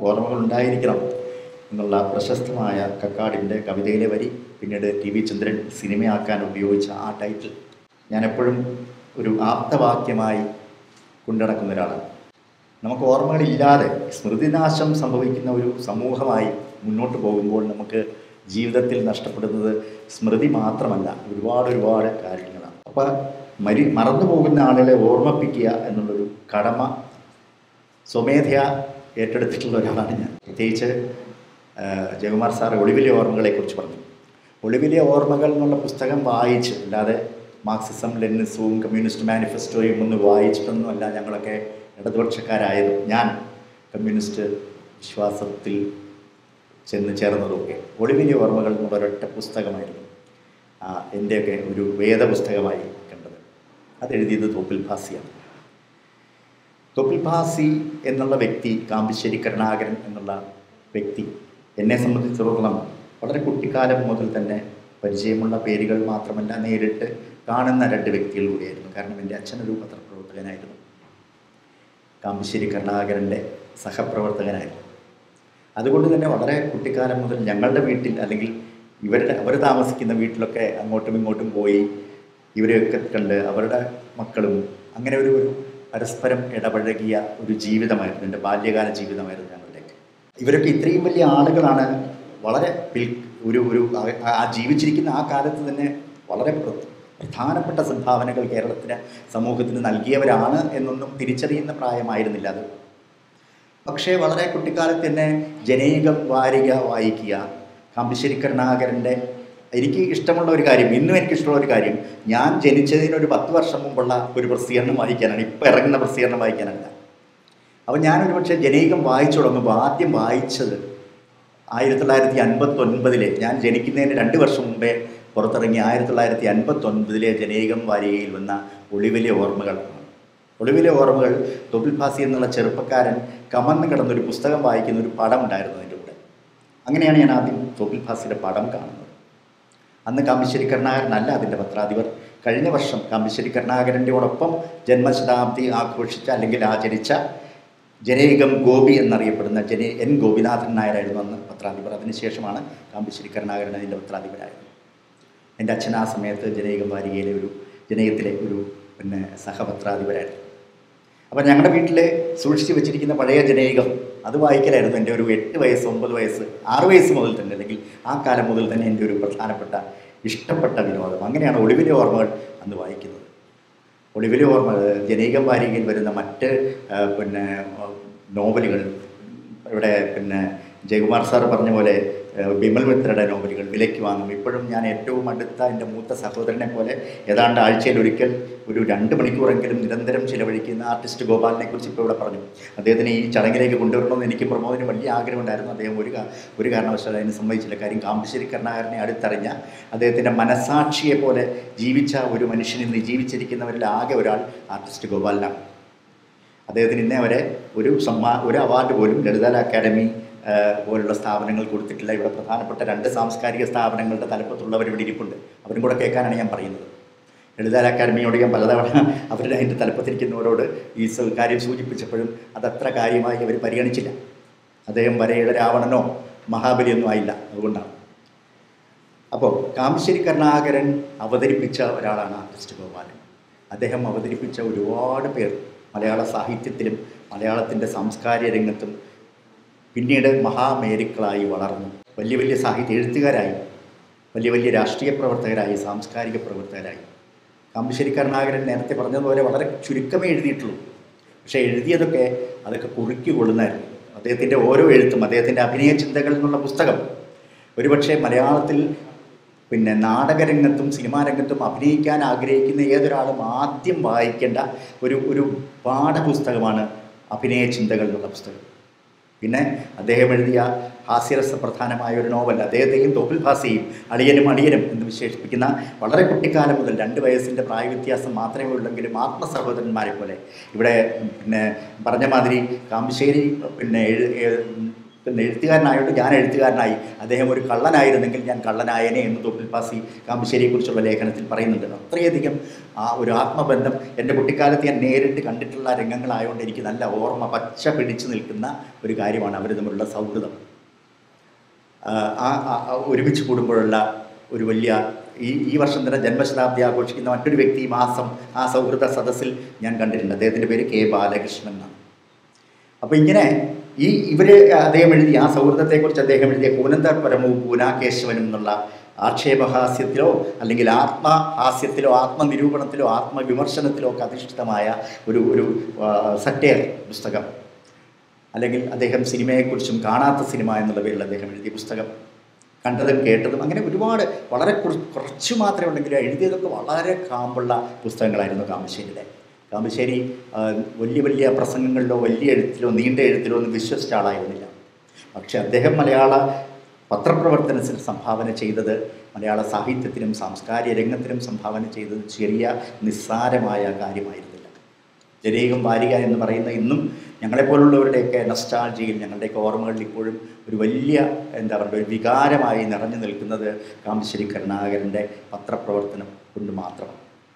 ഓർമ്മകൾ ഉണ്ടായിരിക്കണം എന്നുള്ള പ്രശസ്തമായ കക്കാടിൻ്റെ കവിതയിലെ വരി പിന്നീട് ടി വി ചന്ദ്രൻ സിനിമയാക്കാൻ ഉപയോഗിച്ച ആ ടൈറ്റിൽ ഞാൻ എപ്പോഴും ഒരു ആപ്തവാക്യമായി കൊണ്ടുനടക്കുന്ന ഒരാളാണ് നമുക്ക് ഓർമ്മകളില്ലാതെ സ്മൃതിനാശം സംഭവിക്കുന്ന ഒരു സമൂഹമായി മുന്നോട്ട് പോകുമ്പോൾ നമുക്ക് ജീവിതത്തിൽ നഷ്ടപ്പെടുന്നത് സ്മൃതി മാത്രമല്ല ഒരുപാട് ഒരുപാട് കാര്യങ്ങളാണ് അപ്പോൾ മരി മറന്നു പോകുന്ന ആളുകളെ ഓർമ്മിപ്പിക്കുക എന്നുള്ളൊരു കടമ സ്വമേധയാ ഏറ്റെടുത്തിട്ടുള്ള ഒരാളാണ് ഞാൻ പ്രത്യേകിച്ച് ആ, ജയകുമാർ സാർ ഒളിവിലെ ഓർമ്മകളെക്കുറിച്ച് പറഞ്ഞു ഒളിവിലെ ഓർമ്മകൾ എന്നുള്ള പുസ്തകം വായിച്ച് അല്ലാതെ മാർക്സിസം ലെനിനിസവും കമ്മ്യൂണിസ്റ്റ് മാനിഫെസ്റ്റോയും ഒന്നും വായിച്ചിട്ടൊന്നുമല്ല ഞങ്ങളൊക്കെ ഇടതുപക്ഷക്കാരായത് ഞാൻ കമ്മ്യൂണിസ്റ്റ് വിശ്വാസത്തിൽ ചെന്ന് ചേർന്നതൊക്കെ ഒളിവിലെ ഓർമ്മകൾ എന്നുള്ള ഒരൊറ്റ പുസ്തകമായിരുന്നു ആ, എൻ്റെയൊക്കെ ഒരു വേദപുസ്തകമായി കണ്ടത് അതെഴുതിയത് തോപ്പിൽ ഭാസിയാണ് തൊപ്പിൽ ഭാസി എന്നുള്ള വ്യക്തി കാമ്പിശ്ശേരി കരുണാകരൻ എന്നുള്ള വ്യക്തി എന്നെ സംബന്ധിച്ചിടത്തോളം വളരെ കുട്ടിക്കാലം മുതൽ തന്നെ പരിചയമുള്ള പേരുകൾ മാത്രമല്ല നേരിട്ട് കാണുന്ന രണ്ട് വ്യക്തികൾ കൂടിയായിരുന്നു കാരണം എൻ്റെ അച്ഛനൊരു പത്രപ്രവർത്തകനായിരുന്നു കാമ്പിശ്ശേരി കരുണാകരൻ്റെ സഹപ്രവർത്തകനായിരുന്നു അതുകൊണ്ട് തന്നെ വളരെ കുട്ടിക്കാലം മുതൽ ഞങ്ങളുടെ വീട്ടിൽ അല്ലെങ്കിൽ ഇവരുടെ അവർ താമസിക്കുന്ന വീട്ടിലൊക്കെ അങ്ങോട്ടും ഇങ്ങോട്ടും പോയി ഇവരെയൊക്കെ കണ്ട് അവരുടെ മക്കളും അങ്ങനെ ഒരു ഒരു പരസ്പരം ഇടപഴകിയ ഒരു ജീവിതമായിരുന്നു എൻ്റെ ബാല്യകാല ജീവിതമായിരുന്നു ഞങ്ങളുടെയൊക്കെ ഇവരൊക്കെ ഇത്രയും വലിയ ആളുകളാണ് വളരെ പിൽ- ഒരു ഒരു ആ- ആ ജീവിച്ചിരിക്കുന്ന ആ കാലത്ത് തന്നെ വളരെ പ്ര- പ്രധാനപ്പെട്ട സംഭാവനകൾ കേരളത്തിന് സമൂഹത്തിന് നൽകിയവരാണ് എന്നൊന്നും തിരിച്ചറിയുന്ന പ്രായമായിരുന്നില്ല അത് പക്ഷേ വളരെ കുട്ടിക്കാലത്ത് തന്നെ ജനൈകം വാരിക വായിക്കുക കാമ്പശ്ശേരി കരുണാകരൻ്റെ എനിക്ക് ഇഷ്ടമുള്ള ഒരു കാര്യം ഇന്നും എനിക്ക് ഇഷ്ടമുള്ള ഒരു കാര്യം ഞാൻ ജനിച്ചതിന് ഒരു പത്ത് വർഷം മുമ്പുള്ള ഒരു പ്രസിദ്ധീകരണം വായിക്കാനാണ് ഇപ്പം ഇറങ്ങുന്ന പ്രസിദ്ധീകരണം വായിക്കാനല്ല അപ്പോൾ ഞാനൊരു പക്ഷേ ജനൈകം വായിച്ചു തുടങ്ങുമ്പോൾ ആദ്യം വായിച്ചത് ആയിരത്തി തൊള്ളായിരത്തി അൻപത്തൊൻപതിലെ ഞാൻ ജനിക്കുന്നതിന് രണ്ട് വർഷം മുമ്പേ പുറത്തിറങ്ങിയ ആയിരത്തി തൊള്ളായിരത്തി അൻപത്തൊൻപതിലെ ജനൈകം വാരികയിൽ വന്ന ഒളിവിലെ ഓർമ്മകളാണ് ഒളിവിലെ ഓർമ്മകൾ തൊബിൽ ഫാസി എന്നുള്ള ചെറുപ്പക്കാരൻ കമന്ന് കിടന്നൊരു പുസ്തകം വായിക്കുന്ന ഒരു പടം ഉണ്ടായിരുന്നു അതിൻ്റെ കൂടെ അങ്ങനെയാണ് ഞാൻ ആദ്യം തൊബിൽ ഫാസിയുടെ പടം കാണുന്നത് അന്ന് കാമ്പിശ്ശേരി കരുണാകരനല്ല അതിൻ്റെ പത്രാധിപർ കഴിഞ്ഞ വർഷം കാമ്പിശ്ശേരി കരുണാകരൻ്റെയോടൊപ്പം ജന്മശതാബ്ദി ആഘോഷിച്ച അല്ലെങ്കിൽ ആചരിച്ച ജനേകം ഗോപി എന്നറിയപ്പെടുന്ന ജന എൻ ഗോപിനാഥൻ നായരായിരുന്നു അന്ന് പത്രാധിപർ അതിനുശേഷമാണ് കാമ്പിശ്ശേരി കരുണാകരൻ അതിൻ്റെ പത്രാധിപരായത് എൻ്റെ അച്ഛൻ ആ സമയത്ത് ജനൈകം വാരികയിലെ ഒരു ജനൈകത്തിലെ ഒരു പിന്നെ സഹപത്രാധിപരായിരുന്നു അപ്പം ഞങ്ങളുടെ വീട്ടിൽ സൂക്ഷിച്ച് വെച്ചിരിക്കുന്ന പഴയ ജനൈകം അത് വായിക്കലായിരുന്നു എൻ്റെ ഒരു എട്ട് വയസ്സ് ഒമ്പത് വയസ്സ് ആറ് വയസ്സ് മുതൽ തന്നെ അല്ലെങ്കിൽ ആ കാലം മുതൽ തന്നെ എൻ്റെ ഒരു പ്രധാനപ്പെട്ട ഇഷ്ടപ്പെട്ട വിനോദം അങ്ങനെയാണ് ഒളിവിലെ ഓർമ്മകൾ അന്ന് വായിക്കുന്നത് ഒളിവിലെ ഓർമ്മകൾ ജനൈകം വാരികയിൽ വരുന്ന മറ്റ് ആ, പിന്നെ ആ, നോവലുകൾ ഇവിടെ പിന്നെ ജയകുമാർ സാർ പറഞ്ഞ പോലെ ആ, ബിമൽ മിത്രയുടെ നോവലുകൾ വിലയ്ക്ക് വാങ്ങും ഇപ്പോഴും ഞാൻ ഏറ്റവും അടുത്ത എൻ്റെ മൂത്ത സഹോദരനെ പോലെ ഏതാണ്ട് ആഴ്ചയിൽ ഒരിക്കൽ ഒരു രണ്ട് മണിക്കൂറെങ്കിലും നിരന്തരം ചിലവഴിക്കുന്ന ആർട്ടിസ്റ്റ് ഗോപാലിനെ കുറിച്ച് ഇപ്പോൾ ഇവിടെ പറഞ്ഞു അദ്ദേഹത്തിന് ഈ ചടങ്ങിലേക്ക് കൊണ്ടുവരണമെന്ന് എനിക്ക് പ്രമോദിന് വലിയ ആഗ്രഹമുണ്ടായിരുന്നു അദ്ദേഹം ഒരു കാ- ഒരു കാരണവശാലും അതിന് സമ്മതിച്ചില്ല കാര്യം കാമ്പശ്ശേരി കരുണാകരനെ അടുത്തറിഞ്ഞ അദ്ദേഹത്തിൻ്റെ മനസാക്ഷിയെ പോലെ ജീവിച്ച ഒരു മനുഷ്യൻ ഇന്ന് ജീവിച്ചിരിക്കുന്നവരിൽ ആകെ ഒരാൾ ആർട്ടിസ്റ്റ് ഗോപാലനാണ് അദ്ദേഹത്തിന് ഇന്നേ വരെ ഒരു സമ്മാ ഒരു അവാർഡ് പോലും ലളിതാല അക്കാദമി ആ, പോലുള്ള സ്ഥാപനങ്ങൾ കൊടുത്തിട്ടില്ല ഇവിടെ പ്രധാനപ്പെട്ട രണ്ട് സാംസ്കാരിക സ്ഥാപനങ്ങളുടെ തലപ്പത്തുള്ളവർ ഇവിടെ ഇരിപ്പുണ്ട് അവരും കൂടെ കേൾക്കാനാണ് ഞാൻ പറയുന്നത് ലളിതാല അക്കാദമിയോട് ഞാൻ പലതവണ അവരുടെ അതിൻ്റെ തലപ്പത്തിരിക്കുന്നവരോട് ഈ സ- കാര്യം സൂചിപ്പിച്ചപ്പോഴും അതത്ര കാര്യമായി അവർ പരിഗണിച്ചില്ല അദ്ദേഹം വരയുടെ രാവണനോ മഹാബലിയൊന്നും ആയില്ല അതുകൊണ്ടാണ് അപ്പോൾ കാമശ്ശേരി കരുണാകരൻ അവതരിപ്പിച്ച ഒരാളാണ് ആർട്ടിസ്റ്റ് ഗോപാലൻ അദ്ദേഹം അവതരിപ്പിച്ച ഒരുപാട് പേർ മലയാള സാഹിത്യത്തിലും മലയാളത്തിൻ്റെ സാംസ്കാരിക രംഗത്തും പിന്നീട് മഹാമേരുക്കളായി വളർന്നു വലിയ വലിയ സാഹിത്യ എഴുത്തുകാരായി വലിയ വലിയ രാഷ്ട്രീയ പ്രവർത്തകരായി സാംസ്കാരിക പ്രവർത്തകരായി കാമ്പശ്ശേരി കരുണാകരൻ നേരത്തെ പറഞ്ഞതുപോലെ വളരെ ചുരുക്കമേ എഴുതിയിട്ടുള്ളൂ പക്ഷേ എഴുതിയതൊക്കെ അതൊക്കെ കുറുക്കി കൊള്ളുന്നായിരുന്നു അദ്ദേഹത്തിൻ്റെ ഓരോ എഴുത്തും അദ്ദേഹത്തിൻ്റെ അഭിനയ ചിന്തകൾ എന്നുള്ള പുസ്തകം ഒരുപക്ഷെ മലയാളത്തിൽ പിന്നെ നാടകരംഗത്തും സിനിമാ രംഗത്തും അഭിനയിക്കാൻ ആഗ്രഹിക്കുന്ന ഏതൊരാളും ആദ്യം വായിക്കേണ്ട ഒരു ഒരു പാഠപുസ്തകമാണ് അഭിനയ ചിന്തകൾ എന്നുള്ള പുസ്തകം പിന്നെ അദ്ദേഹം എഴുതിയ ഹാസ്യരസ പ്രധാനമായ ഒരു നോവൽ അദ്ദേഹത്തെയും തോപ്പിൽ ഭാസിയും അളിയനും അളിയനും എന്ന് വിശേഷിപ്പിക്കുന്ന വളരെ കുട്ടിക്കാലം മുതൽ രണ്ട് വയസ്സിൻ്റെ പ്രായവ്യത്യാസം മാത്രമേ ഉള്ളെങ്കിലും ആത്മസഹോദരന്മാരെ പോലെ ഇവിടെ പിന്നെ പറഞ്ഞ മാതിരി കാമ്പശ്ശേരി പിന്നെ എഴു- എ- പിന്നെ എഴുത്തുകാരനായോണ്ട് ഞാൻ എഴുത്തുകാരനായി അദ്ദേഹം ഒരു കള്ളനായിരുന്നെങ്കിൽ ഞാൻ കള്ളനായനെ എന്ന് തോപ്പിൽ പാസി കാമ്പശ്ശേരിയെക്കുറിച്ചുള്ള ലേഖനത്തിൽ പറയുന്നുണ്ട് അത്രയധികം ആ ഒരു ആത്മബന്ധം എൻ്റെ കുട്ടിക്കാലത്ത് ഞാൻ നേരിട്ട് കണ്ടിട്ടുള്ള രംഗങ്ങളായതുകൊണ്ട് എനിക്ക് നല്ല ഓർമ്മ പച്ച പിടിച്ചു നിൽക്കുന്ന ഒരു കാര്യമാണ് അവർ തമ്മിലുള്ള സൗഹൃദം ആ ആ- ആ ഒരുമിച്ച് കൂടുമ്പോഴുള്ള ഒരു വലിയ ഈ ഈ വർഷം തന്നെ ജന്മശതാബ്ദി ആഘോഷിക്കുന്ന മറ്റൊരു വ്യക്തി ഈ മാസം ആ സൗഹൃദ സദസ്സിൽ ഞാൻ കണ്ടിട്ടുണ്ട് അദ്ദേഹത്തിൻ്റെ പേര് കെ ബാലകൃഷ്ണൻ എന്നാണ് അപ്പോൾ ഇങ്ങനെ ഈ ഇവര് അദ്ദേഹം എഴുതിയ ആ സൗഹൃദത്തെക്കുറിച്ച് അദ്ദേഹം എഴുതിയ കൂനന്തപരമവും പൂനാകേശവനും എന്നുള്ള ആക്ഷേപഹാസ്യത്തിലോ അല്ലെങ്കിൽ ആത്മഹാസ്യത്തിലോ ആത്മനിരൂപണത്തിലോ ആത്മവിമർശനത്തിലോ ഒക്കെ അധിഷ്ഠിതമായ ഒരു ഒരു സറ്റയർ പുസ്തകം അല്ലെങ്കിൽ അദ്ദേഹം സിനിമയെക്കുറിച്ചും കാണാത്ത സിനിമ എന്നുള്ള പേരിൽ അദ്ദേഹം എഴുതിയ പുസ്തകം കണ്ടതും കേട്ടതും അങ്ങനെ ഒരുപാട് വളരെ കുറ- കുറച്ച് മാത്രമേ ഉണ്ടെങ്കിലും എഴുതിയതൊക്കെ വളരെ കാമ്പുള്ള പുസ്തകങ്ങളായിരുന്നു കാമശ്ശേരിയുടെ കാമശ്ശേരി ആ, വലിയ വലിയ പ്രസംഗങ്ങളിലോ വലിയ എഴുത്തിലോ നീണ്ട എഴുത്തിലോ ഒന്നും വിശ്വസിച്ച ആളായിരുന്നില്ല പക്ഷെ അദ്ദേഹം മലയാള പത്രപ്രവർത്തനത്തിന് സംഭാവന ചെയ്തത് മലയാള സാഹിത്യത്തിനും സാംസ്കാരിക രംഗത്തിനും സംഭാവന ചെയ്തത് ചെറിയ നിസ്സാരമായ കാര്യമായിരുന്നില്ല ജനേകം വാരിക എന്ന് പറയുന്ന ഇന്നും ഞങ്ങളെപ്പോലുള്ളവരുടെയൊക്കെ നസ്റ്റാൾജിയിൽ ഞങ്ങളുടെയൊക്കെ ഓർമ്മകളിൽ ഇപ്പോഴും ഒരു വലിയ എന്താ പറയുക ഒരു വികാരമായി നിറഞ്ഞു നിൽക്കുന്നത് കാമ്പശ്ശേരി കരുണാകരൻ്റെ പത്രപ്രവർത്തനം കൊണ്ട് മാത്രമാണ്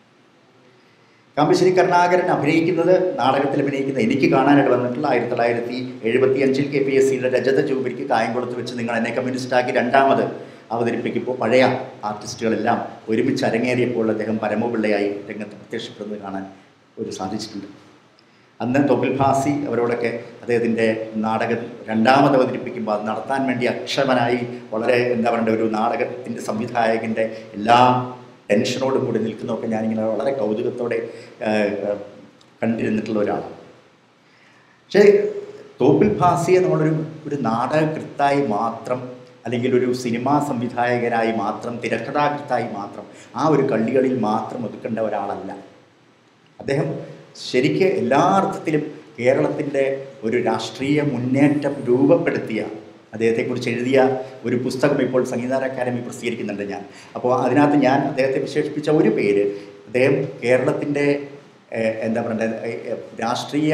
കാമ്പശ്ശേരി കരുണാകരൻ അഭിനയിക്കുന്നത് നാടകത്തിൽ അഭിനയിക്കുന്ന എനിക്ക് കാണാനായിട്ട് വന്നിട്ടുള്ള ആയിരത്തി തൊള്ളായിരത്തി എഴുപത്തി അഞ്ചിൽ കെ പി എസ് സിയുടെ രജത ജൂബിലിക്ക് കായംകുളത്ത് വെച്ച് നിങ്ങൾ എന്നെ കമ്മ്യൂണിസ്റ്റാക്കി രണ്ടാമത് അവതരിപ്പിക്കുമ്പോൾ പഴയ ആർട്ടിസ്റ്റുകളെല്ലാം ഒരുമിച്ച് അരങ്ങേറിയപ്പോൾ അദ്ദേഹം പരമപിള്ളയായി രംഗത്ത് പ്രത്യക്ഷപ്പെടുന്നത് കാണാൻ ഒരു സാധിച്ചിട്ടുണ്ട് അന്ന് തൊപ്പിൽ ഭാസി അവരോടൊക്കെ അദ്ദേഹത്തിൻ്റെ നാടകം രണ്ടാമത് അവതരിപ്പിക്കുമ്പോൾ അത് നടത്താൻ വേണ്ടി അക്ഷമനായി വളരെ എന്താ പറയണ്ട ഒരു നാടകത്തിൻ്റെ സംവിധായകൻ്റെ എല്ലാ ടെൻഷനോടും കൂടി നിൽക്കുന്നതൊക്കെ ഞാനിങ്ങനെ വളരെ കൗതുകത്തോടെ ആ, ആ, കണ്ടിരുന്നിട്ടുള്ള ഒരാളാണ് പക്ഷേ തോപ്പിൽ ഭാസിയെ നമ്മളൊരു ഒരു നാടകകൃത്തായി മാത്രം അല്ലെങ്കിൽ ഒരു സിനിമാ സംവിധായകനായി മാത്രം തിരക്കഥാകൃത്തായി മാത്രം ആ ഒരു കള്ളികളിൽ മാത്രം ഒതുക്കേണ്ട ഒരാളല്ല അദ്ദേഹം ശരിക്ക് എല്ലാ അർത്ഥത്തിലും കേരളത്തിൻ്റെ ഒരു രാഷ്ട്രീയ മുന്നേറ്റം രൂപപ്പെടുത്തിയ അദ്ദേഹത്തെക്കുറിച്ച് എഴുതിയ ഒരു പുസ്തകം ഇപ്പോൾ സംഗീത അക്കാദമി പ്രസിദ്ധീകരിക്കുന്നുണ്ട് ഞാൻ അപ്പോൾ അതിനകത്ത് ഞാൻ അദ്ദേഹത്തെ വിശേഷിപ്പിച്ച ഒരു പേര് അദ്ദേഹം കേരളത്തിൻ്റെ ഏഹ്, എന്താ പറയണ്ടത് ഏഹ്, രാഷ്ട്രീയ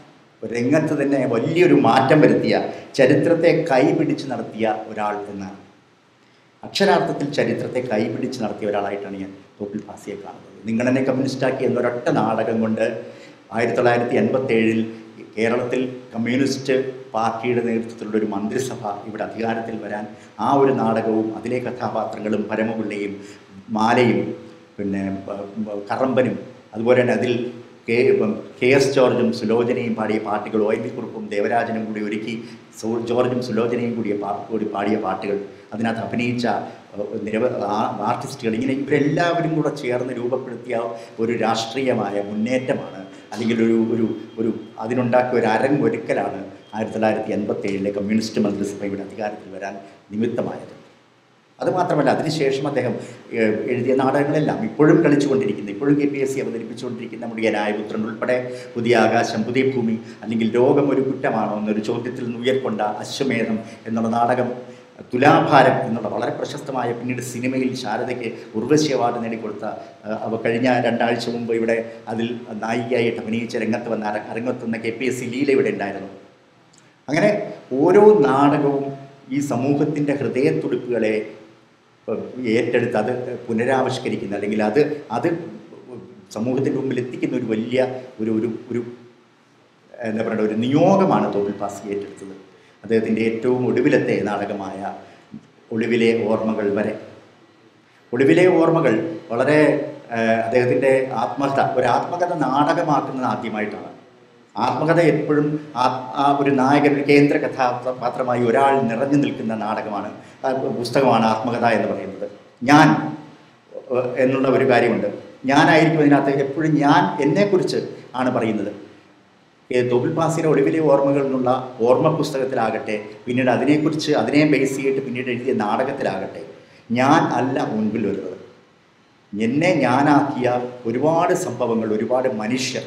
രംഗത്ത് തന്നെ വലിയൊരു മാറ്റം വരുത്തിയ ചരിത്രത്തെ കൈപിടിച്ച് നടത്തിയ ഒരാൾ എന്നാണ് അക്ഷരാർത്ഥത്തിൽ ചരിത്രത്തെ കൈപിടിച്ച് നടത്തിയ ഒരാളായിട്ടാണ് ഞാൻ തോപ്പിൽ ഭാസിയെ കാണുന്നത് നിങ്ങളെന്നെ കമ്മ്യൂണിസ്റ്റാക്കി എന്നൊരൊറ്റ നാടകം കൊണ്ട് ആയിരത്തി തൊള്ളായിരത്തി എൺപത്തേഴിൽ കേരളത്തിൽ കമ്മ്യൂണിസ്റ്റ് പാർട്ടിയുടെ നേതൃത്വത്തിലുള്ള ഒരു മന്ത്രിസഭ ഇവിടെ അധികാരത്തിൽ വരാൻ ആ ഒരു നാടകവും അതിലെ കഥാപാത്രങ്ങളും പരമപിള്ളയും മാലയും പിന്നെ ബ- ബ- കറമ്പനും അതുപോലെ തന്നെ അതിൽ കെ ഇപ്പം കെ എസ് ജോർജും സുലോചനയും പാടിയ പാട്ടുകൾ ഒ എൻ വി കുറുപ്പും ദേവരാജനും കൂടി ഒരുക്കി സു- ജോർജും സുലോചനയും കൂടിയ പാ കൂടി പാടിയ പാട്ടുകൾ അതിനകത്ത് അഭിനയിച്ച ഏഹ്, നിരവ ആ- ആർട്ടിസ്റ്റുകൾ ഇങ്ങനെ ഇവരെല്ലാവരും കൂടെ ചേർന്ന് രൂപപ്പെടുത്തിയ ഒരു രാഷ്ട്രീയമായ മുന്നേറ്റമാണ് അല്ലെങ്കിൽ ഒരു ഒരു ഒരു അതിനുണ്ടാക്കിയ ഒരു അരങ്ങൊരുക്കലാണ് ആയിരത്തി തൊള്ളായിരത്തി എൺപത്തി ഏഴിലെ കമ്മ്യൂണിസ്റ്റ് മന്ത്രിസഭ ഇവിടെ അധികാരത്തിൽ വരാൻ നിമിത്തമായത് അതുമാത്രമല്ല അതിനുശേഷം അദ്ദേഹം ഏഹ്, എഴുതിയ നാടകങ്ങളെല്ലാം ഇപ്പോഴും കളിച്ചുകൊണ്ടിരിക്കുന്ന ഇപ്പോഴും കെ പി എസ് സി അവതരിപ്പിച്ചുകൊണ്ടിരിക്കുന്ന മുടിയനായ പുത്രൻ ഉൾപ്പെടെ പുതിയ ആകാശം പുതിയ ഭൂമി അല്ലെങ്കിൽ ലോകം ഒരു കുറ്റമാണോ എന്നൊരു ചോദ്യത്തിൽ നിന്ന് ഉയർക്കൊണ്ട അശ്വമേധം എന്നുള്ള നാടകം തുലാഭാരം എന്നുള്ള വളരെ പ്രശസ്തമായ പിന്നീട് സിനിമയിൽ ശാരദയ്ക്ക് ഉർവശി അവാർഡ് നേടിക്കൊടുത്ത ഏഹ്, അവ കഴിഞ്ഞ രണ്ടാഴ്ച മുമ്പ് ഇവിടെ അതിൽ നായികയായിട്ട് അഭിനയിച്ച രംഗത്ത് വന്ന അര- അരങ്ങെത്തുന്ന K P S C Leela ഇവിടെ ഉണ്ടായിരുന്നു അങ്ങനെ ഓരോ നാടകവും ഈ സമൂഹത്തിൻ്റെ ഹൃദയത്തുടിപ്പുകളെ ഇപ്പം ഏറ്റെടുത്ത് അത് പുനരാവിഷ്കരിക്കുന്ന അല്ലെങ്കിൽ അത് അത് സമൂഹത്തിൻ്റെ മുമ്പിൽ എത്തിക്കുന്ന ഒരു വലിയ ഒരു ഒരു ഒരു എന്താ പറയുക ഒരു നിയോഗമാണ് തോപ്പിൽ പാസി ഏറ്റെടുത്തത് അദ്ദേഹത്തിൻ്റെ ഏറ്റവും ഒടുവിലത്തെ നാടകമായ ഒളിവിലെ ഓർമ്മകൾ വരെ ഒളിവിലെ ഓർമ്മകൾ വളരെ അദ്ദേഹത്തിൻ്റെ ആത്മകഥ ഒരു ആത്മകഥ നാടകമാക്കുന്നത് ആദ്യമായിട്ടാണ് ആത്മകഥ എപ്പോഴും ആ- ആ ഒരു നായകൻ ഒരു കേന്ദ്ര കഥാപാത്രമായി ഒരാൾ നിറഞ്ഞു നിൽക്കുന്ന നാടകമാണ് ആ പുസ്തകമാണ് ആത്മകഥ എന്ന് പറയുന്നത് ഞാൻ ഏഹ്, എന്നുള്ള ഒരു കാര്യമുണ്ട് ഞാനായിരിക്കും ഇതിനകത്ത് എപ്പോഴും ഞാൻ എന്നെക്കുറിച്ച് ആണ് പറയുന്നത് ഏ, തൊബിൽ പാസിയുടെ ഒളിവിലെ ഓർമ്മകൾ എന്നുള്ള ഓർമ്മ പുസ്തകത്തിലാകട്ടെ പിന്നീട് അതിനെക്കുറിച്ച് അതിനെ ബേസ് ചെയ്തിട്ട് പിന്നീട് എഴുതിയ നാടകത്തിലാകട്ടെ ഞാൻ അല്ല മുൻപിൽ വരുന്നത് എന്നെ ഞാനാക്കിയ ഒരുപാട് സംഭവങ്ങൾ ഒരുപാട് മനുഷ്യർ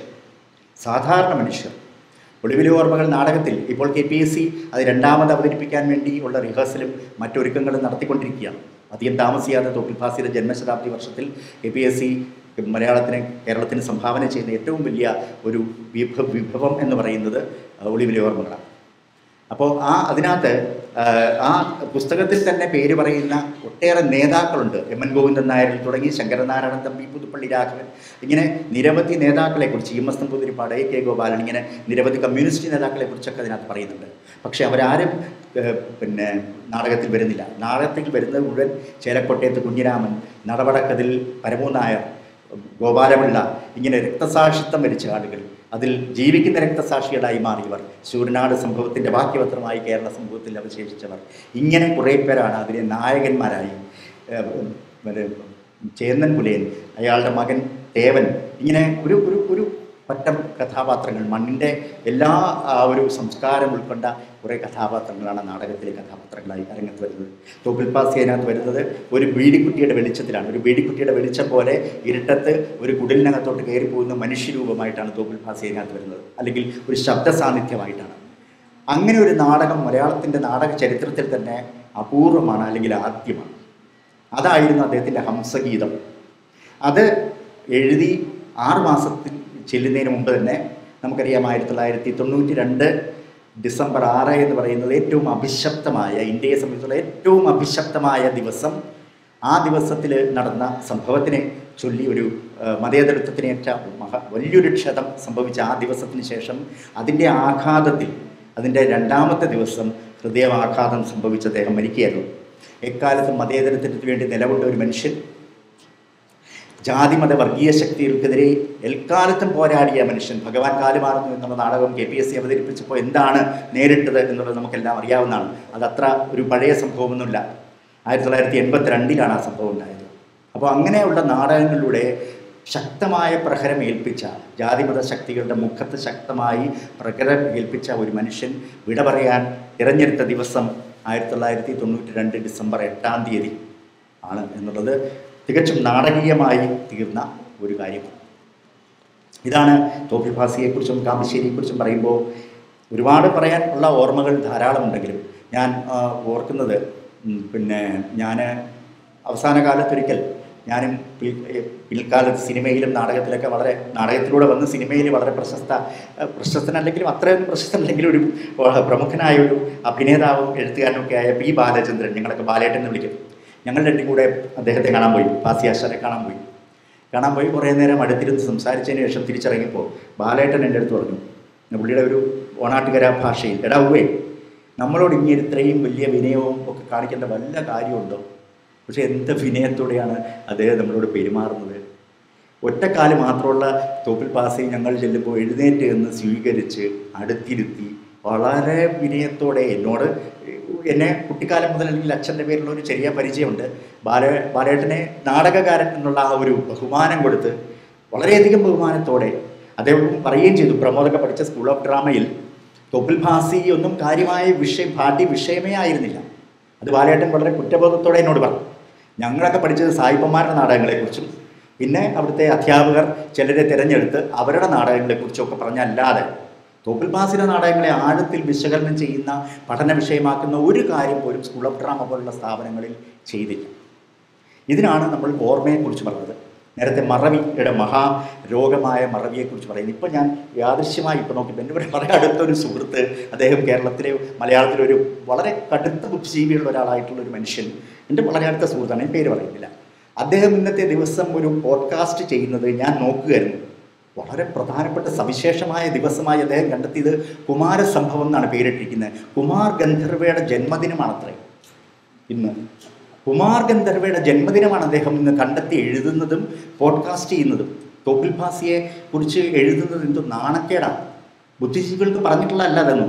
സാധാരണ മനുഷ്യർ ഒളിവിലെ ഓർമ്മകൾ നാടകത്തിൽ ഇപ്പോൾ കെ പി എസ് സി അത് രണ്ടാമത് അവതരിപ്പിക്കാൻ വേണ്ടി ഉള്ള റിഹേഴ്സലും മറ്റൊരുക്കങ്ങളും നടത്തിക്കൊണ്ടിരിക്കുകയാണ് അധികം താമസിയാതെ തൊപ്പിൽ ഫാസിയുടെ ജന്മശതാബ്ദി വർഷത്തിൽ കെ പി എസ് സി മലയാളത്തിന് കേരളത്തിന് സംഭാവന ചെയ്യുന്ന ഏറ്റവും വലിയ ഒരു വിഭ വിഭവം എന്ന് പറയുന്നത് ഒളിവിലെ ഓർമ്മകളാണ് അപ്പോൾ ആ അതിനകത്ത് ആ, ആ പുസ്തകത്തിൽ തന്നെ പേര് പറയുന്ന ഒട്ടേറെ നേതാക്കളുണ്ട് എം എൻ ഗോവിന്ദൻ നായരിൽ തുടങ്ങി ശങ്കരനാരായണൻ തമ്പി പുതുപ്പള്ളി രാഘവൻ ഇങ്ങനെ നിരവധി നേതാക്കളെ കുറിച്ച് E M S Namboodiripad A K Gopalan ഇങ്ങനെ നിരവധി കമ്മ്യൂണിസ്റ്റ് നേതാക്കളെ കുറിച്ചൊക്കെ അതിനകത്ത് പറയുന്നുണ്ട് പക്ഷേ അവരാരും ഏഹ്, പിന്നെ നാടകത്തിൽ വരുന്നില്ല നാടകത്തിൽ വരുന്നത് മുഴുവൻ ചേലക്കോട്ടയത്ത് കുഞ്ഞിരാമൻ നടവടക്കതിൽ പരമൂനായർ ഗോപാലപിള്ള ഇങ്ങനെ രക്തസാക്ഷിത്വം വരിച്ച ആളുകൾ അതിൽ ജീവിക്കുന്ന രക്തസാക്ഷികളായി മാറിയവർ ശൂരനാട് സംഭവത്തിൻ്റെ ബാക്കിപത്രമായി കേരള സമൂഹത്തിൽ അവശേഷിച്ചവർ ഇങ്ങനെ കുറേ പേരാണ് അതിലെ നായകന്മാരായി ഏഹ്, മറ്റേ ചേന്നൻ പുലയൻ അയാളുടെ മകൻ ദേവൻ ഇങ്ങനെ ഒരു ഒരു ഒരു പറ്റം കഥാപാത്രങ്ങൾ മണ്ണിൻ്റെ എല്ലാ ആ ഒരു സംസ്കാരം ഉൾക്കൊണ്ട കുറേ കഥാപാത്രങ്ങളാണ് നാടകത്തിലെ കഥാപാത്രങ്ങളായി അരങ്ങത്ത് വരുന്നത് തോപ്പിൽ പാസി അതിനകത്ത് വരുന്നത് ഒരു ബീഡിക്കുട്ടിയുടെ വെളിച്ചത്തിലാണ് ഒരു ബീഡിക്കുട്ടിയുടെ വെളിച്ചം പോലെ ഇരുട്ടത്ത് ഒരു കുടിലിനകത്തോട്ട് കയറി പോകുന്ന മനുഷ്യരൂപമായിട്ടാണ് തോപ്പിൽ പാസി അതിനകത്ത് വരുന്നത് അല്ലെങ്കിൽ ഒരു ശബ്ദ സാന്നിധ്യമായിട്ടാണ് അങ്ങനെ ഒരു നാടകം മലയാളത്തിൻ്റെ നാടക ചരിത്രത്തിൽ തന്നെ അപൂർവമാണ് അല്ലെങ്കിൽ ആദ്യമാണ് അതായിരുന്നു അദ്ദേഹത്തിൻ്റെ ഹംസഗീതം അത് എഴുതി ആറ് മാസത്തിൽ ചെല്ലുന്നതിന് മുമ്പ് തന്നെ നമുക്കറിയാം ആയിരത്തി തൊള്ളായിരത്തി തൊണ്ണൂറ്റി രണ്ട് ഡിസംബർ ആറ് എന്ന് പറയുന്നത് ഏറ്റവും അഭിശപ്തമായ ഇന്ത്യയെ സംബന്ധിച്ചുള്ള ഏറ്റവും അഭിശപ്തമായ ദിവസം ആ ദിവസത്തിൽ നടന്ന സംഭവത്തിനെ ചൊല്ലി ഒരു ആ, മതേതരത്വത്തിനേറ്റ മഹ വലിയൊരു ക്ഷതം സംഭവിച്ച ആ ദിവസത്തിന് ശേഷം അതിൻ്റെ ആഘാതത്തിൽ അതിൻ്റെ രണ്ടാമത്തെ ദിവസം ഹൃദയാഘാതം സംഭവിച്ച അദ്ദേഹം മരിക്കുകയായിരുന്നു എക്കാലത്തും മതേതരത്വത്തിന് വേണ്ടി നിലകൊണ്ട ഒരു മനുഷ്യൻ ജാതിമത വർഗീയ ശക്തികൾക്കെതിരെ എൽക്കാലത്തും പോരാടിയ മനുഷ്യൻ ഭഗവാൻ കാലുമാറുന്നു എന്നുള്ള നാടകം കെ പി എസ് സി അവതരിപ്പിച്ചപ്പോൾ എന്താണ് നേരിട്ടത് എന്നുള്ളത് നമുക്കെല്ലാം അറിയാവുന്നതാണ് അതത്ര ഒരു പഴയ സംഭവമൊന്നുമില്ല ആയിരത്തി തൊള്ളായിരത്തി എൺപത്തി രണ്ടിലാണ് ആ സംഭവം ഉണ്ടായത് അപ്പോൾ അങ്ങനെയുള്ള നാടകങ്ങളിലൂടെ ശക്തമായ പ്രഹരം ഏൽപ്പിച്ച ജാതിമത ശക്തികളുടെ മുഖത്ത് ശക്തമായി പ്രഹരം ഏൽപ്പിച്ച ഒരു മനുഷ്യൻ വിട പറയാൻ തിരഞ്ഞെടുത്ത ദിവസം ആയിരത്തി തൊള്ളായിരത്തി തൊണ്ണൂറ്റി രണ്ട് ഡിസംബർ എട്ടാം തീയതി ആണ് എന്നുള്ളത് തികച്ചും നാടകീയമായി തീർന്ന ഒരു കാര്യമാണ് ഇതാണ് തോപ്പിൽ ഭാസിയെക്കുറിച്ചും കാമശ്ശേരിയെക്കുറിച്ചും പറയുമ്പോൾ ഒരുപാട് പറയാൻ ഉള്ള ഓർമ്മകൾ ധാരാളമുണ്ടെങ്കിലും ഞാൻ ആ, ഓർക്കുന്നത് ഉം, പിന്നെ ഞാൻ അവസാന കാലത്തൊരിക്കൽ ഞാനും പിൽ- ഏ, പിൽക്കാലത്ത് സിനിമയിലും നാടകത്തിലൊക്കെ വളരെ നാടകത്തിലൂടെ വന്ന് സിനിമയിൽ വളരെ പ്രശസ്ത ഏ, പ്രശസ്തനല്ലെങ്കിലും അത്രയും പ്രശസ്തനല്ലെങ്കിലും ഒരു വ- പ്രമുഖനായ ഒരു അഭിനേതാവും എഴുത്തുകാരനും ഒക്കെ ആയ പി ബാലചന്ദ്രൻ ഞങ്ങളൊക്കെ ബാലേട്ടൻ എന്ന് വിളിക്കും ഞങ്ങൾ രണ്ടും കൂടെ അദ്ദേഹത്തെ കാണാൻ പോയി ഭാസിയാശാനെ കാണാൻ പോയി കാണാൻ പോയി കുറേ നേരം അടുത്തിരുന്ന് സംസാരിച്ചതിന് ശേഷം തിരിച്ചിറങ്ങിയപ്പോൾ ബാലേട്ടൻ എൻ്റെ അടുത്ത് പറഞ്ഞു പുള്ളിയുടെ ഒരു ഓണാട്ടുകര ഭാഷയിൽ എടാ ഉവേ നമ്മളോട് ഇങ്ങനെ ഇത്രയും വലിയ വിനയവും ഒക്കെ കാണിക്കേണ്ട വല്ല കാര്യമുണ്ടോ പക്ഷേ എന്ത് വിനയത്തോടെയാണ് അദ്ദേഹം നമ്മളോട് പെരുമാറുന്നത് ഒറ്റക്കാല് മാത്രമുള്ള തോപ്പിൽ പാസി ഞങ്ങൾ ചെല്ലുമ്പോൾ എഴുന്നേറ്റ് എന്ന് സ്വീകരിച്ച് അടുത്തിരുത്തി വളരെ വിനയത്തോടെ എന്നോട് എന്നെ കുട്ടിക്കാലം മുതൽ അല്ലെങ്കിൽ അച്ഛൻ്റെ പേരിലുള്ള ഒരു ചെറിയ പരിചയമുണ്ട് ബാല ബാലേട്ടനെ നാടകകാരൻ എന്നുള്ള ആ ഒരു ബഹുമാനം കൊടുത്ത് വളരെയധികം ബഹുമാനത്തോടെ അദ്ദേഹം പറയുകയും ചെയ്തു പ്രമോദൊക്കെ പഠിച്ച സ്കൂൾ ഓഫ് ഡ്രാമയിൽ തൊപ്പിൽ ഭാസി ഒന്നും കാര്യമായ വിഷയം പാഠ്യ വിഷയമേ ആയിരുന്നില്ല അത് ബാലേട്ടൻ വളരെ കുറ്റബോധത്തോടെ എന്നോട് പറഞ്ഞു ഞങ്ങളൊക്കെ പഠിച്ചത് സായിപ്പന്മാരുടെ നാടകങ്ങളെക്കുറിച്ചും പിന്നെ അവിടുത്തെ അധ്യാപകർ ചിലരെ തിരഞ്ഞെടുത്ത് അവരുടെ നാടകങ്ങളെക്കുറിച്ചൊക്കെ പറഞ്ഞല്ലാതെ തോപ്പിൽ ഭാസിയുടെ നാടകങ്ങളെ ആഴത്തിൽ വിശകലനം ചെയ്യുന്ന പഠന വിഷയമാക്കുന്ന ഒരു കാര്യം പോലും സ്കൂൾ ഓഫ് ഡ്രാമ പോലുള്ള സ്ഥാപനങ്ങളിൽ ചെയ്തില്ല ഇതിനാണ് നമ്മൾ ഓർമ്മയെക്കുറിച്ച് പറഞ്ഞത് നേരത്തെ മറവിയുടെ മഹാരോഗമായ മറവിയെക്കുറിച്ച് പറയുന്നത് ഇപ്പം ഞാൻ യാദൃശ്യമായി ഇപ്പം നോക്കിയപ്പോൾ എൻ്റെ ഒരു വളരെ അടുത്തൊരു സുഹൃത്ത് അദ്ദേഹം കേരളത്തിലെ മലയാളത്തിലെ ഒരു വളരെ കടുത്ത ബുദ്ധിജീവിയുള്ള ഒരാളായിട്ടുള്ള ഒരു മനുഷ്യൻ എൻ്റെ വളരെ അടുത്ത സുഹൃത്താണ് ഞാൻ പേര് പറയുന്നില്ല അദ്ദേഹം ഇന്നത്തെ ദിവസം ഒരു പോഡ്കാസ്റ്റ് ചെയ്യുന്നത് ഞാൻ നോക്കുകയായിരുന്നു വളരെ പ്രധാനപ്പെട്ട സവിശേഷമായ ദിവസമായി അദ്ദേഹം കണ്ടെത്തിയത് കുമാരസംഭവം എന്നാണ് പേരിട്ടിരിക്കുന്നത് കുമാർ ഗന്ധർവയുടെ ജന്മദിനമാണത്രേ ഇന്ന് കുമാർ ഗന്ധർവയുടെ ജന്മദിനമാണ് അദ്ദേഹം ഇന്ന് കണ്ടെത്തി എഴുതുന്നതും പോഡ്കാസ്റ്റ് ചെയ്യുന്നതും തോപ്പിൽ ഭാസിയെ കുറിച്ച് എഴുതുന്നത് എന്തോ നാണക്കേടാണ് ബുദ്ധിജീവികൾക്ക് പറഞ്ഞിട്ടുള്ള അല്ല അതൊന്നും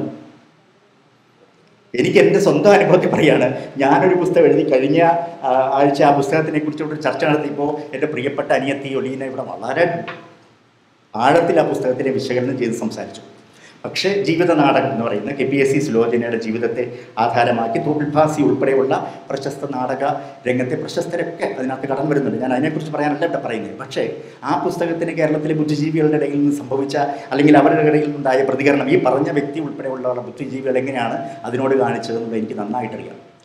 എനിക്ക് എൻ്റെ സ്വന്തം അനുഭവത്തിൽ പറയാണ് ഞാനൊരു പുസ്തകം എഴുതി കഴിഞ്ഞ ആ, ആഴ്ച ആ പുസ്തകത്തിനെ കുറിച്ചുള്ള ചർച്ച നടത്തിയപ്പോൾ എൻ്റെ പ്രിയപ്പെട്ട അനിയത്തി ഒലീന ഇവിടെ വളരെ ആഴത്തിൽ ആ പുസ്തകത്തിനെ വിശകലനം ചെയ്ത് സംസാരിച്ചു പക്ഷേ ജീവിത നാടകം എന്ന് പറയുന്ന കെ പി എസ് സി സുലോചനയുടെ ജീവിതത്തെ ആധാരമാക്കി തോപ്പിൽഭാസി ഉൾപ്പെടെയുള്ള പ്രശസ്ത നാടക രംഗത്തെ പ്രശസ്തരൊക്കെ അതിനകത്ത് കടന്നു വരുന്നുണ്ട് ഞാൻ അതിനെക്കുറിച്ച് പറയാനല്ല ഇവിടെ പറയുന്നത് പക്ഷേ ആ പുസ്തകത്തിന് കേരളത്തിലെ ബുദ്ധിജീവികളുടെ ഇടയിൽ നിന്ന് സംഭവിച്ച അല്ലെങ്കിൽ അവരുടെ ഇടയിൽ നിന്നുണ്ടായ പ്രതികരണം ഈ പറഞ്ഞ വ്യക്തി ഉൾപ്പെടെയുള്ള ബുദ്ധിജീവികൾ എങ്ങനെയാണ് അതിനോട് കാണിച്ചതെന്നുള്ളത് എനിക്ക് നന്നായിട്ടറിയാം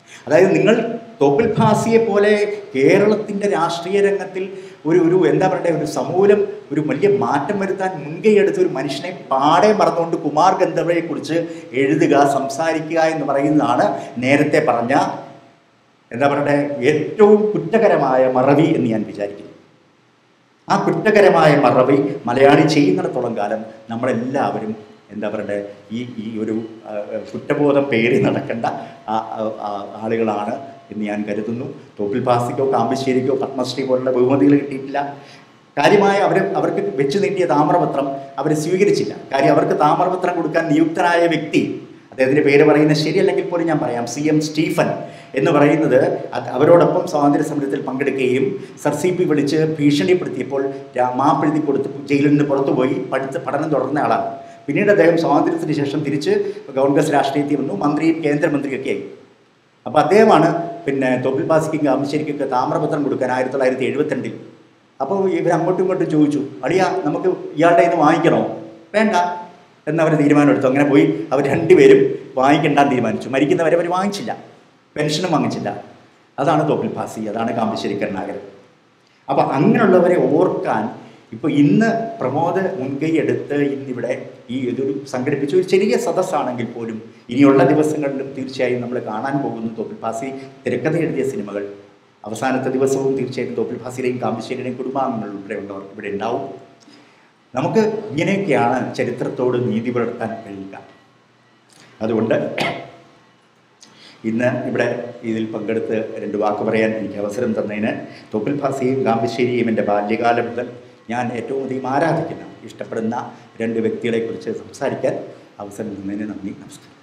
അതായത് നിങ്ങൾ തോപ്പിൽ ഭാസിയെ പോലെ കേരളത്തിൻ്റെ രാഷ്ട്രീയ രംഗത്തിൽ ഒരു ഒരു എന്താ പറയുക ഒരു സമൂലം ഒരു വലിയ മാറ്റം വരുത്താൻ മുൻകൈ എടുത്ത ഒരു മനുഷ്യനെ പാടെ മറന്നുകൊണ്ട് കുമാർ ഗന്ധർവയെ കുറിച്ച് എഴുതുക സംസാരിക്കുക എന്ന് പറയുന്നതാണ് നേരത്തെ പറഞ്ഞ എന്താ പറയട്ടെ ഏറ്റവും കുറ്റകരമായ മറവി എന്ന് ഞാൻ വിചാരിക്കുന്നു ആ കുറ്റകരമായ മറവി മലയാളി ചെയ്യുന്നിടത്തോളം കാലം നമ്മളെല്ലാവരും എന്താ പറയണ്ടേ ഈ ഈ ഒരു ആ, കുറ്റബോധം പേറി നടക്കേണ്ട ആ- ആ- ആ- ആളുകളാണ് എന്ന് ഞാൻ കരുതുന്നു തോപ്പിൽ പാസിക്കോ കാമ്പശ്ശേരിക്കോ പത്മശ്രീ പോലുള്ള ബഹുമതികൾ കിട്ടിയിട്ടില്ല കാര്യമായ അവർ അവർക്ക് വെച്ച് നീട്ടിയ താമ്രപത്രം അവർ സ്വീകരിച്ചില്ല കാര്യം അവർക്ക് താമ്രപത്രം കൊടുക്കാൻ നിയുക്തനായ വ്യക്തി അദ്ദേഹത്തിൻ്റെ പേര് പറയുന്നത് ശരിയല്ലെങ്കിൽ പോലും ഞാൻ പറയാം സി എം സ്റ്റീഫൻ എന്ന് പറയുന്നത് അത് അവരോടൊപ്പം സ്വാതന്ത്ര്യ സമരത്തിൽ പങ്കെടുക്കുകയും സർ സി പി വിളിച്ച് ഭീഷണിപ്പെടുത്തിയപ്പോൾ രാ- മാപ്പെഴുതി കൊടുത്ത് ജയിലിൽ നിന്ന് പുറത്തുപോയി പഠിച്ച് പഠനം തുടർന്ന ആളാണ് പിന്നീട് അദ്ദേഹം സ്വാതന്ത്ര്യത്തിന് ശേഷം തിരിച്ച് കോൺഗ്രസ് രാഷ്ട്രീയത്തിൽ വന്നു മന്ത്രിയും കേന്ദ്രമന്ത്രിയൊക്കെ ആയി അപ്പോൾ അദ്ദേഹമാണ് പിന്നെ തൊപ്പിൽ പാസിക്കും കാമശ്ശേരിക്കൊക്കെ താമ്രപത്രം കൊടുക്കാൻ ആയിരത്തി തൊള്ളായിരത്തി എഴുപത്തിരണ്ടിൽ അപ്പോൾ ഇവർ അങ്ങോട്ടും ഇങ്ങോട്ടും ചോദിച്ചു അളിയ നമുക്ക് ഇയാളുടെ നിന്ന് വാങ്ങിക്കണോ വേണ്ട എന്നവർ തീരുമാനമെടുത്തു അങ്ങനെ പോയി അവർ രണ്ടുപേരും വാങ്ങിക്കണ്ടാൻ തീരുമാനിച്ചു മരിക്കുന്നവരെ അവർ വാങ്ങിച്ചില്ല പെൻഷനും വാങ്ങിച്ചില്ല അതാണ് തോപ്പിൽ പാസി അതാണ് കാമ്പശ്ശേരി കരുണാകരൻ അപ്പോൾ അങ്ങനെയുള്ളവരെ ഓർക്കാൻ ഇപ്പോൾ ഇന്ന് പ്രമോദ് മുൻകൈ എടുത്ത് ഇന്നിവിടെ ഈ ഇതൊരു സംഘടിപ്പിച്ച ഒരു ചെറിയ സദസ്സാണെങ്കിൽ പോലും ഇനിയുള്ള ദിവസങ്ങളിലും തീർച്ചയായും നമ്മൾ കാണാൻ പോകുന്നു തോപ്പിൽ പാസി തിരക്കഥ എഴുതിയ സിനിമകൾ അവസാനത്തെ ദിവസവും തീർച്ചയായും തോപ്പിൽ ഭാസിയുടെയും കാമ്പശ്ശേരിയുടെയും കുടുംബാംഗങ്ങൾ ഉൾപ്പെടെ ഉള്ളവർ ഇവിടെ ഉണ്ടാവും നമുക്ക് ഇങ്ങനെയൊക്കെയാണ് ചരിത്രത്തോട് നീതി പുലർത്താൻ കഴിയുക അതുകൊണ്ട് ഇന്ന് ഇവിടെ ഇതിൽ പങ്കെടുത്ത് രണ്ട് വാക്ക് പറയാൻ എനിക്ക് അവസരം തന്നതിന് തോപ്പിൽ ഭാസിയും കാമ്പശ്ശേരിയും എൻ്റെ ബാല്യകാലം മുതൽ ഞാൻ ഏറ്റവും അധികം ആരാധിക്കുന്ന ഇഷ്ടപ്പെടുന്ന രണ്ട് വ്യക്തികളെക്കുറിച്ച് സംസാരിക്കാൻ അവസരം തന്നതിന് നന്ദി നമസ്കാരം